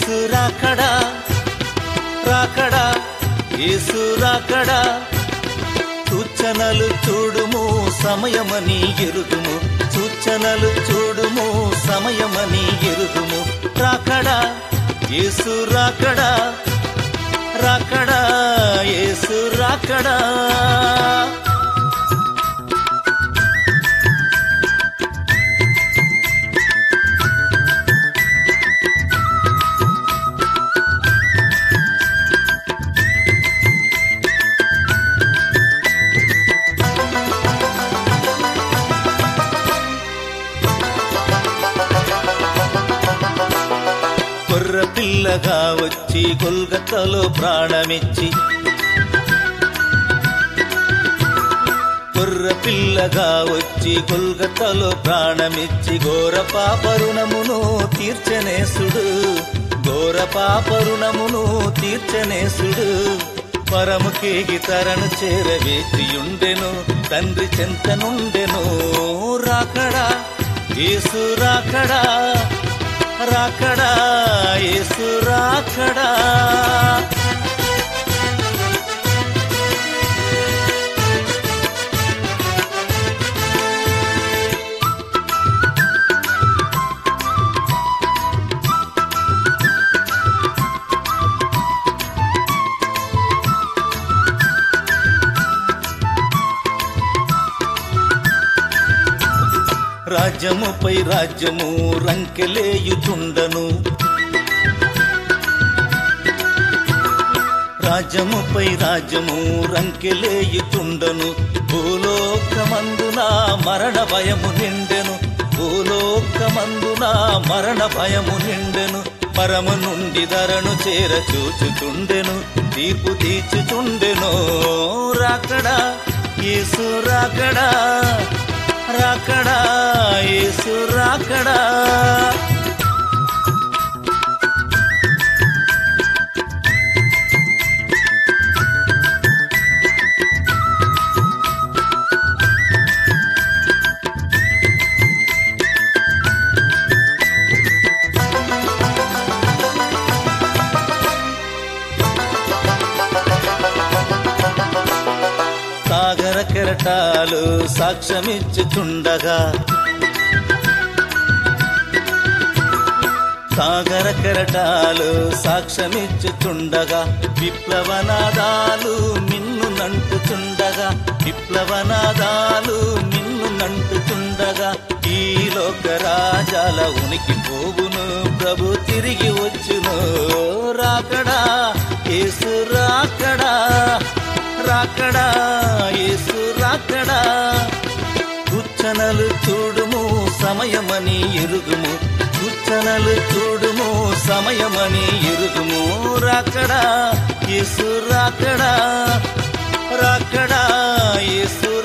యేసు రాకడా రాకడా యేసు రాకడా సూచనలు చూడుము సమయమని ఎరుగుము సూచనలు చూడుము సమయమని ఎరుగుము రాకడా యేసు రాకడా రాకడా యేసు రాకడా కొర్ర పిల్లగా వచ్చి గొల్గతలో ప్రాణమిచ్చి కొర్ర పిల్లగా వచ్చి గొల్గతలో ప్రాణమిచ్చి ఘోర పాపరుణమును తీర్చనేసుడు ఘోర పాపరుణమును తీర్చనేసుడు పరముకేగి తరణు చేరవేచియుండెను తండ్రి చెంతనుండెను రాకడా యేసు రాకడా రాకడా యేసు రాకడా రాజ్యముపై రాజ్యము రంకెలేయుచుండను రాజ్యముపై రాజ్యము రంకెలేయుచుండను భూలోకమందున మరణ భయము నిండెను భూలోకమందున మరణ భయము నిండెను పరము నుండి ధరను చేర చూచుచుండెను తీర్పు తీర్చుచుండెను రాకడా యేసు రాకడా రాకడా యేసు రాకడా సాగర కెరటాలు సాక్ష్యమిచ్చుచుండగా సాగర కెరటాలు సాక్ష్యమిచ్చుచుండగా విప్లవనాదాలు మిన్ను నంటుచుండగా విప్లవనాదాలు మిన్ను నంటుచుండగా ఈ లోక రాజాల ఉనికి పోవును ప్రభు తిరిగి వచ్చును రాకడా యేసు రాకడా రాకడా యేసు రాకడా సూచనలు చూడుము సమయమని ఎరుగుము సూచనలు చూడుము సమయమని ఎరుగుము రాకడా యేసు రాకడా రాకడా యేసు